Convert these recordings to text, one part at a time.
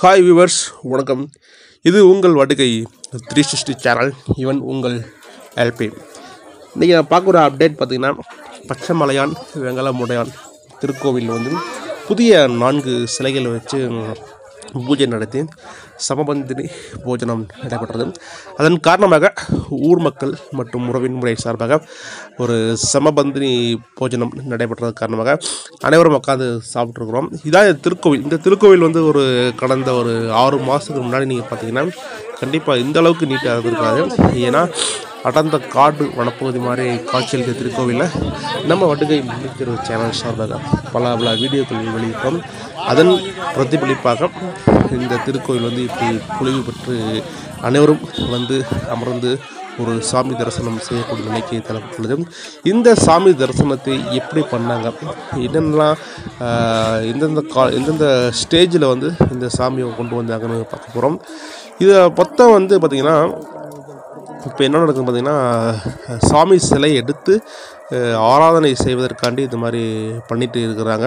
hi viewers வணக்கம் இது உங்கள் வடுகை த்ரீ சிக்ஸ்டி சேனல் இவன் உங்கள் எல்பி இன்றைக்கி நான் பார்க்குற அப்டேட் பார்த்திங்கன்னா பச்சைமலையான் வெங்கலமுடையான் திருக்கோவில் வந்து புதிய நான்கு சிலைகள் வச்சு பூஜை நடத்தி சமபந்தினி போஜனம் நடைபெற்றது அதன் காரணமாக ஊர் மக்கள் மற்றும் உறவின் முறை சார்பாக ஒரு சமபந்தினி போஜனம் நடைபெற்றது காரணமாக அனைவரும் உட்காந்து சாப்பிட்ருக்குறோம் இதான் இந்த திருக்கோவில் இந்த திருக்கோவில் வந்து ஒரு கடந்த ஒரு ஆறு மாதத்துக்கு முன்னாடி நீங்கள் பார்த்தீங்கன்னா கண்டிப்பாக இந்த அளவுக்கு நீட்டாக இருந்திருக்காது ஏன்னா அடர்ந்த காடு வனப்பகுதி மாதிரி காட்சியளித்த திருக்கோவிலில் நம்ம வட்டுகை முன்னித்திரு சேனல் சார்பாக பல பல வீடியோக்கள் வெளியிட்டோம் அதன் பிரதிபலிப்பாக இந்த திருக்கோவில் வந்து இப்படி பொலிவு பெற்று அனைவரும் வந்து அமர்ந்து ஒரு சாமி தரிசனம் செய்யக்கூடிய நிலைக்கு தள்ளப்பட்டுள்ளது இந்த சாமி தரிசனத்தை எப்படி பண்ணாங்க என்னென்னலாம் ஆஹ், எந்தெந்த கா எந்தெந்த ஸ்டேஜில் வந்து இந்த சாமியை கொண்டு வந்தாங்கன்னு பார்க்க போகிறோம் இதை மொத்தம் வந்து பார்த்திங்கன்னா இப்போ என்ன நடக்குது பார்த்தீங்கன்னா சாமி சிலை எடுத்து அஹ், ஆராதனை செய்வதற்காண்டி இது மாதிரி பண்ணிட்டு இருக்கிறாங்க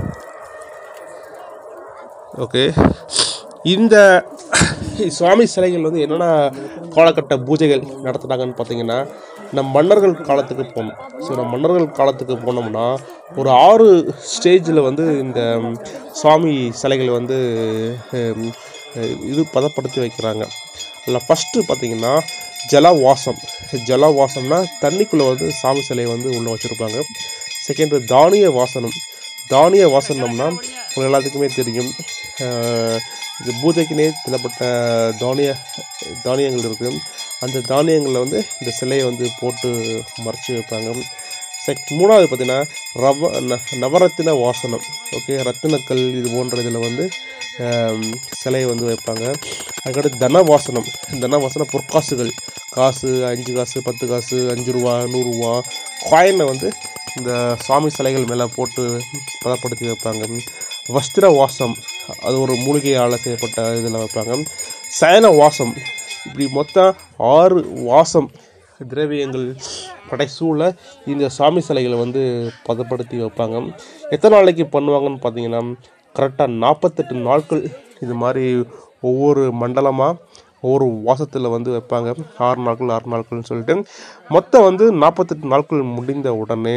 ஓகே இந்த சுவாமி சிலைகள் வந்து என்னென்ன காலகட்ட பூஜைகள் நடத்துனாங்கன்னு பார்த்தீங்கன்னா நம்ம மன்னர்கள் காலத்துக்கு போகணும் ஸோ நம்ம மன்னர்கள் காலத்துக்கு போனோம்னா ஒரு ஆறு ஸ்டேஜில் வந்து இந்த ம், சுவாமி சிலைகள் வந்து ஹம், இது பதப்படுத்தி வைக்கிறாங்க அதில் ஃபஸ்ட்டு பார்த்தீங்கன்னா ஜலவாசம் ஜலவாசம்னா தண்ணிக்குள்ளே வந்து சாமி சிலையை வந்து உள்ளே வச்சுருப்பாங்க செகண்ட் தானிய வாசனம் தானிய வாசனம்னா உங்க எல்லாத்துக்குமே தெரியும் அஹ், இது பூஜைக்குனே தினப்பட்ட தானிய தானியங்கள் இருக்குது அந்த தானியங்களில் வந்து இந்த சிலையை வந்து போட்டு மறைச்சி வைப்பாங்க செக் மூணாவது பார்த்தீங்கன்னா ரவ ந- நவரத்தின வாசனம் ஓகே ரத்தினக்கல் இது போன்ற இதில் வந்து ஆம், சிலையை வந்து வைப்பாங்க அதுக்கடுத்து தனவாசனம் தனவாசனம் பொற்காசுகள் காசு அஞ்சு காசு பத்து காசு அஞ்சு ரூபா நூறுரூவா காயினை வந்து இந்த சுவாமி சிலைகள் மேலே போட்டு பதப்படுத்தி வைப்பாங்க வஸ்திர வாசம் அது ஒரு மூலிகையால் செய்யப்பட்ட இதில் வைப்பாங்க சயன வாசம் இப்படி மொத்தம் ஆறு வாசம் திரவியங்கள் படைசூழ இந்த சாமி சிலைகளை வந்து பதப்படுத்தி வைப்பாங்க எத்தனை நாளைக்கு பண்ணுவாங்கன்னு பார்த்தீங்கன்னா கரெக்டாக நாற்பத்தெட்டு நாட்கள் இது மாதிரி ஒவ்வொரு மண்டலமாக ஒவ்வொரு வாசத்தில் வந்து வைப்பாங்க ஆறு நாட்கள் ஆறு நாட்கள்னு சொல்லிட்டு மொத்தம் வந்து நாற்பத்தெட்டு நாட்கள் முடிந்த உடனே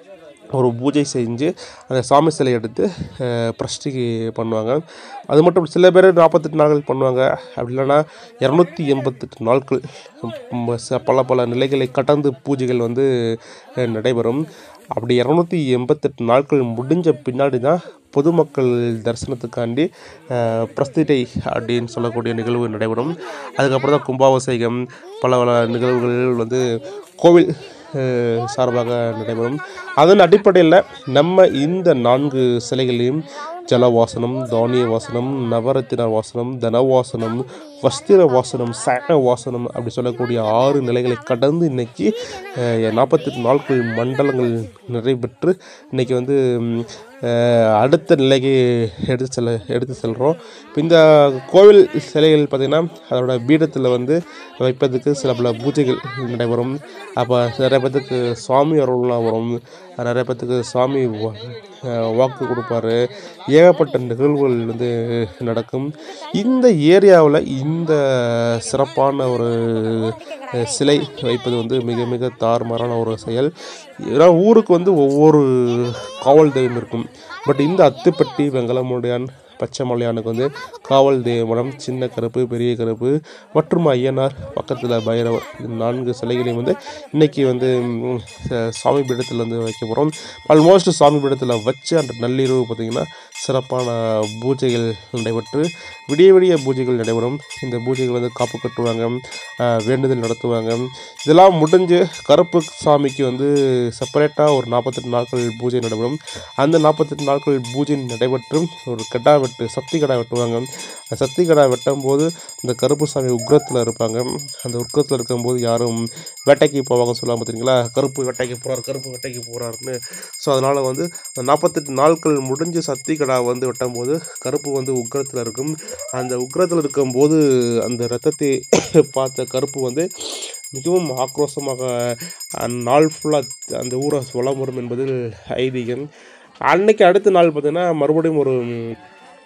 ஒரு பூஜை செஞ்சு அந்த சாமி சிலை எடுத்து அஹ், பிரஷ்டிக்கு பண்ணுவாங்க அது மட்டும் சில பேர் நாற்பத்தெட்டு நாட்கள் பண்ணுவாங்க அப்படி இல்லைன்னா இரநூத்தி எண்பத்தெட்டு நாட்கள் ம், ச- பல பல நிலைகளை கடந்து பூஜைகள் வந்து அஹ், நடைபெறும் அப்படி இரநூத்தி எண்பத்தெட்டு நாட்கள் முடிஞ்ச பின்னாடி தான் பொதுமக்கள் தரிசனத்துக்காண்டி அஹ், பிரஸ்திடை அப்படின்னு சொல்லக்கூடிய நிகழ்வு நடைபெறும் அதுக்கப்புறம் தான் கும்பாபிஷேகம் பல பல நிகழ்வுகள் வந்து கோவில் அஹ், சார்பாக நடைபெறும் அதன் அடிப்படையில் நம்ம இந்த நான்கு சிலைகளையும் ஜலவாசனம் தானிய வாசனம் நவரத்தின வாசனம் தனவாசனம் வஸ்திர வாசனம் சன வாசனம் அப்படி சொல்லக்கூடிய ஆறு நிலைகளை கடந்து இன்னைக்கு நாற்பத்தெட்டு நாட்கள் மண்டலங்கள் நிறைவேற்று இன்னைக்கு வந்து ம், அஹ், அடுத்த நிலைக்கு எடுத்து செல்ல எடுத்து செல்கிறோம் இப்போ இந்த கோவில் சிலைகள் பார்த்திங்கன்னா அதோட பீடத்தில் வந்து வைப்பதற்கு சில பல பூஜைகள் நடைபெறும் அப்போ நிறைய பேர்த்துக்கு சுவாமி அருள்லாம் வரும் நிறைய பேர்த்துக்கு சாமி வா- அஹ் வாக்கு கொடுப்பாரு ஏகப்பட்ட நிகழ்வுகள் வந்து நடக்கும் இந்த ஏரியாவில் இந்த சிறப்பான ஒரு அஹ், சிலை வைப்பது வந்து மிக மிக தாறுமாறான ஒரு செயல் ஏன்னா ஊருக்கு வந்து ஒவ்வொரு காவல் தெய்வம் இருக்கும் பட் இந்த அத்துப்பட்டி வெங்கலமுடையான் பச்சை மலையானுக்கு வந்து காவல் தேவனம் சின்ன கருப்பு பெரிய கருப்பு மற்றும் ஐயனார் பக்கத்தில் பைரவர் இந்த நான்கு சிலைகளையும் வந்து இன்னைக்கு வந்து ம், ச- சாமி பீடத்தில் வந்து வைக்க போகிறோம் ஆல்மோஸ்ட் சாமி பீடத்தில் வச்சு அந்த நள்ளிரவு பார்த்திங்கன்னா சிறப்பான பூஜைகள் நடைபெற்று விடிய விடிய பூஜைகள் நடைபெறும் இந்த பூஜைகள் வந்து காப்பு கட்டுவாங்க ஆஹ், வேண்டுதல் நடத்துவாங்க இதெல்லாம் முடிஞ்சு கருப்பு சாமிக்கு வந்து செப்பரேட்டாக ஒரு நாற்பத்தெட்டு நாட்கள் பூஜை நடைபெறும் அந்த நாற்பத்தெட்டு நாட்கள் பூஜை நடைபெற்று ஒரு கெட்டா வெட்டு சக்தி கடா வெட்டுவாங்க அந்த சக்தி கடா வெட்டும் போது இந்த கருப்பு சாமி உக்ரத்தில் இருப்பாங்க அந்த உக்ரத்தில் இருக்கும்போது யாரும் வேட்டைக்கு போவாங்க சொல்லுவாங்க பார்த்தீங்களா கருப்பு வேட்டைக்கு போகிறார் கருப்பு வேட்டைக்கு போகிறாருன்னு ஸோ அதனால் வந்து அந்த நாற்பத்தெட்டு நாட்கள் முடிஞ்சு சக்தி கடா வந்து வெட்டும்போது கருப்பு வந்து உக்ரத்தில் இருக்கும் அந்த உக்ரத்தில் இருக்கும்போது அந்த ரத்தத்தை பார்த்த கருப்பு வந்து மிகவும் ஆக்ரோஷமாக அந்நாள் ஃபுல்லாக அந்த ஊரை வலம் வரும் என்பதில் ஐதீகம் அன்னைக்கு அடுத்த நாள் பார்த்தீங்கன்னா மறுபடியும் ஒரு ம்,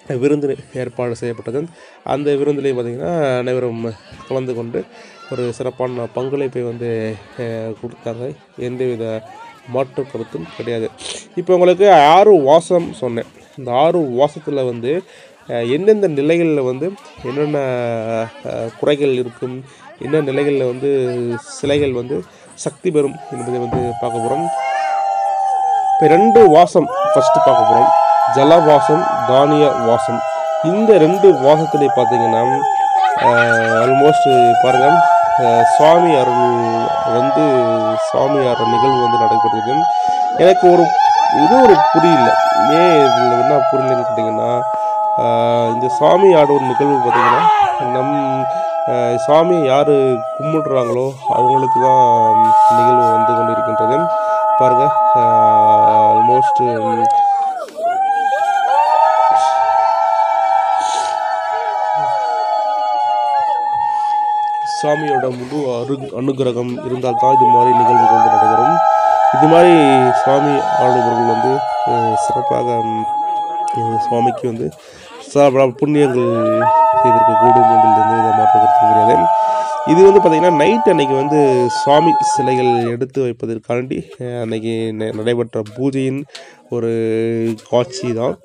விருந்து ஏற்பாடு செய்யப்பட்டது அந்த விருந்திலே பார்த்திங்கன்னா அனைவரும் கலந்து கொண்டு ஒரு சிறப்பான பங்களிப்பை வந்து அஹ், கொடுத்தாங்க எந்தவித மாற்று கருத்தும் கிடையாது இப்போ உங்களுக்கு ஆறு வாசம் சொன்னேன் இந்த ஆறு வாசத்தில் வந்து அஹ், எந்தெந்த நிலைகளில் வந்து என்னென்ன அஹ், குறைகள் இருக்கும் என்ன நிலைகளில் வந்து சிலைகள் வந்து சக்தி பெறும் என்பதை வந்து பார்க்க போகிறோம் இப்போ ரெண்டு வாசம் ஃபஸ்ட்டு பார்க்க போகிறோம் ஜல வாசம் தானிய வாசம் இந்த ரெண்டு வாசத்திலே பார்த்தீங்கன்னா ஆல்மோஸ்ட் பாருங்கள் அஹ், சுவாமி அருள் வந்து சுவாமி அருள் நிகழ்வு வந்து நடைபெறுது எனக்கு ஒரு இது ஒரு புரியல ஏன் இதில் என்ன புரியலன்னு கேட்டிங்கன்னா அஹ், இந்த சுவாமி ஆடும் நிகழ்வு பார்த்தீங்கன்னா நம் அஹ், சுவாமி யார் கும்பிடுறாங்களோ அவங்களுக்கு தான் நிகழ்வு வந்து கொண்டிருக்கின்றது பாருங்க ஆல்மோஸ்ட் சுவாமியோட முழு அரு அனுகிரகம் இருந்தால் தான் இது மாதிரி நிகழ்வுகள் வந்து நடைபெறும் இது மாதிரி சுவாமி ஆளுநர்கள் வந்து அஹ், சிறப்பாக ம், அஹ், சுவாமிக்கு வந்து ச- புண்ணியங்கள் செய்திருக்கக்கூடும் என்பதில் எந்த வித மாற்று கருத்து கிடையாது இது வந்து பார்த்திங்கன்னா நைட் அன்னைக்கு வந்து சுவாமி சிலைகள் எடுத்து வைப்பதற்காண்டி அஹ், அன்னைக்கு ந- நடைபெற்ற பூஜையின் ஒரு காட்சி தான்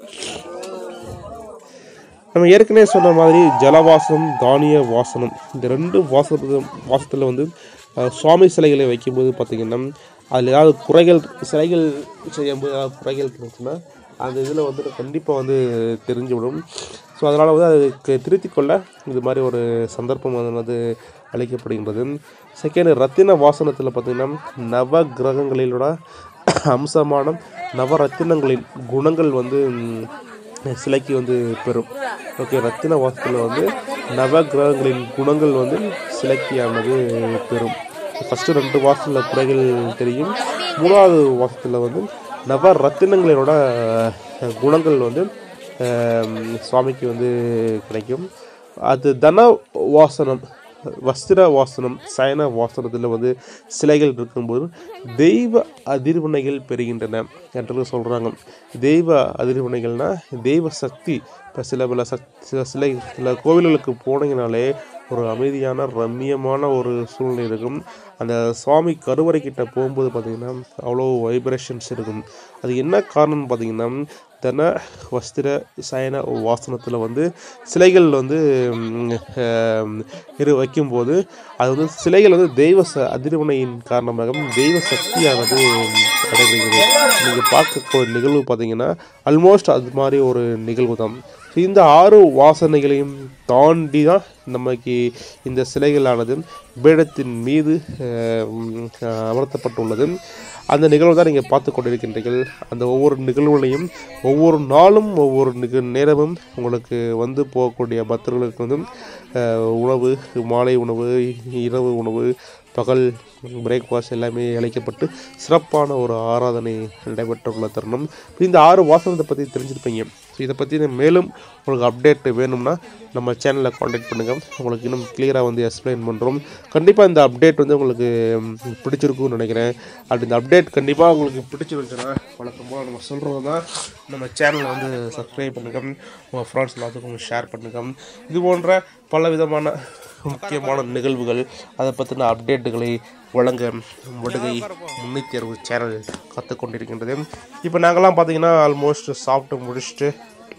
நம்ம ஏற்கனவே சொன்ன மாதிரி ஜலவாசம் தானிய வாசனம் இந்த ரெண்டு வாசத்து வாசத்தில் வந்து அஹ், சுவாமி சிலைகளை வைக்கும்போது பார்த்திங்கன்னா அதில் ஏதாவது குறைகள் சிலைகள் செய்யும்போது ஏதாவது குறைகள் இருந்துச்சுன்னா அந்த இதில் வந்து கண்டிப்பாக வந்து தெரிஞ்சுவிடும் ஸோ அதனால் வந்து அதுக்கு திருத்திக் கொள்ள இது மாதிரி ஒரு சந்தர்ப்பம் வந்து அளிக்கப்படுகின்றது செகண்ட் ரத்தின வாசனத்தில் பார்த்திங்கன்னா நவ கிரகங்களிலோட அம்சமான நவரத்தினங்களின் குணங்கள் வந்து ம், சிலைக்கு வந்து பெறும் ஓகே ரத்தின வாசத்தில் வந்து நவ கிரகங்களின் குணங்கள் வந்து சிலைக்கியானது பெறும் ஃபஸ்ட்டு ரெண்டு வாசத்தில் குறைகள் தெரியும் மூணாவது வாசத்தில் வந்து நவ ரத்தினங்களோட அஹ், குணங்கள் வந்து அஹ், சுவாமிக்கு வந்து கிடைக்கும் அது தன வாசனம் வஸ்திர வாசனம் சயன வாசனத்தில் வந்து சிலைகள் இருக்கும்போது தெய்வ அதிர்வனைகள் பெறுகின்றன என்று சொல்கிறாங்க தெய்வ அதிர்வனைகள்னா தெய்வ சக்தி இப்போ சில பல சக் சில சிலை சில கோவில்களுக்கு போனீங்கனாலே ஒரு அமைதியான ரம்மியமான ஒரு சூழ்நிலை இருக்கும் அந்த சுவாமி கருவறை கிட்ட போகும்போது பார்த்திங்கன்னா அவ்வளோ வைப்ரேஷன்ஸ் இருக்கும் அது என்ன காரணம்னு பார்த்தீங்கன்னா தன வஸ்திர சயன வாசனத்தில் வந்து சிலைகள் வந்து ம், ஆம், இரு வைக்கும்போது அது வந்து சிலைகள் வந்து தெய்வ ச அதிர்வனையின் காரணமாக தெய்வ சக்தியானது நடைபெறுகிறது நீங்கள் பார்க்கக்கூடிய நிகழ்வு பார்த்தீங்கன்னா ஆல்மோஸ்ட் அது மாதிரி ஒரு நிகழ்வு தான் ஸோ இந்த ஆறு வாசனைகளையும் தாண்டி தான் நமக்கு இந்த சிலைகளானது பீடத்தின் மீது அஹ், உம், அஹ், அமர்த்தப்பட்டுள்ளது அந்த நிகழ்வு தான் நீங்கள் பார்த்து கொண்டிருக்கின்றீர்கள் அந்த ஒவ்வொரு நிகழ்வுகளையும் ஒவ்வொரு நாளும் ஒவ்வொரு நிக நேரமும் உங்களுக்கு வந்து போகக்கூடிய பக்தர்களுக்கு வந்து அஹ், உணவு மாலை உணவு இரவு உணவு பகல் பிரேக்ஃபாஸ்ட் எல்லாமே அழைக்கப்பட்டு சிறப்பான ஒரு ஆராதனை நடைபெற்றுள்ள தருணம் இந்த ஆறு வாசனத்தை பற்றி தெரிஞ்சிருப்பீங்க ஸோ இதை பற்றி மேலும் உங்களுக்கு அப்டேட் வேணும்னா நம்ம சேனலில் காண்டாக்ட் பண்ணுங்கள் உங்களுக்கு இன்னும் கிளியராக வந்து எக்ஸ்பிளைன் பண்ணுறோம் கண்டிப்பாக இந்த அப்டேட் வந்து உங்களுக்கு ம், பிடிச்சிருக்கும்னு நினைக்கிறேன் அப்படி இந்த அப்டேட் கண்டிப்பாக உங்களுக்கு பிடிச்சிருந்துச்சுன்னா வழக்கமாக நம்ம சொல்கிறது தான் நம்ம சேனலை வந்து சப்ஸ்கிரைப் பண்ணுங்கள் உங்கள் ஃப்ரெண்ட்ஸ் எல்லாத்துக்கும் ஷேர் பண்ணுங்கள் இது போன்ற பல விதமான முக்கியமான நிகழ்வுகள் அதை பற்றின அப்டேட்டுகளை வழங்க விடுகை முன்னூற்றி அறுபது சேனல் கற்றுக்கொண்டிருக்கின்றது இப்போ நாங்கள்லாம் பார்த்தீங்கன்னா ஆல்மோஸ்ட் சாப்பிட்டு முடிச்சுட்டு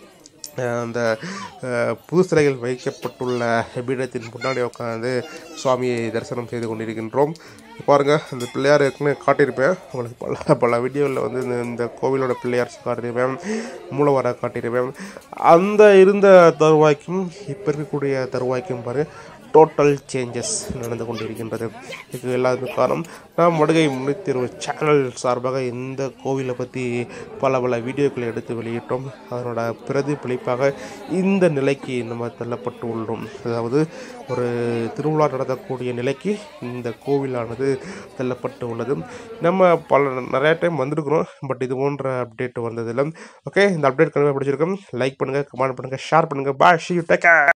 அஹ் அந்த அஹ், புது சிலைகள் வைக்கப்பட்டுள்ள பீடத்தின் முன்னாடி உட்காந்து சுவாமியை தரிசனம் செய்து கொண்டிருக்கின்றோம் பாருங்க இந்த பிள்ளையார் ஏற்கனவே காட்டியிருப்பேன் உங்களுக்கு பல பல வீடியோவில் வந்து இந்த இந்த கோவிலோட பிள்ளையார் காட்டியிருப்பேன் மூலவரை காட்டியிருப்பேன் அந்த இருந்த தருவாய்க்கும் இப்போ இருக்கக்கூடிய தருவாய்க்கும் பாரு டோட்டல் சேஞ்சஸ் நடந்து கொண்டிருக்கின்றது இதுக்கு எல்லாத்துக்கும் காரணம் நாம் மடுகை முன்னூற்றி இருபது சேனல் சார்பாக இந்த கோவிலை பற்றி பல பல வீடியோக்களை எடுத்து வெளியிட்டோம் அதனோட பிரதிபலிப்பாக இந்த நிலைக்கு நம்ம தள்ளப்பட்டு உள்ளோம் அதாவது ஒரு திருவிழா நடத்தக்கூடிய நிலைக்கு இந்த கோவிலானது தள்ளப்பட்டு உள்ளது நம்ம பல நிறைய டைம் வந்திருக்கிறோம் பட் இது போன்ற அப்டேட் வந்ததில்லை ஓகே இந்த அப்டேட் கண்டிப்பாக பிடிச்சிருக்கும் லைக் பண்ணுங்கள் கமெண்ட் பண்ணுங்கள் ஷேர் பண்ணுங்கள் பாய் ஷி டேக்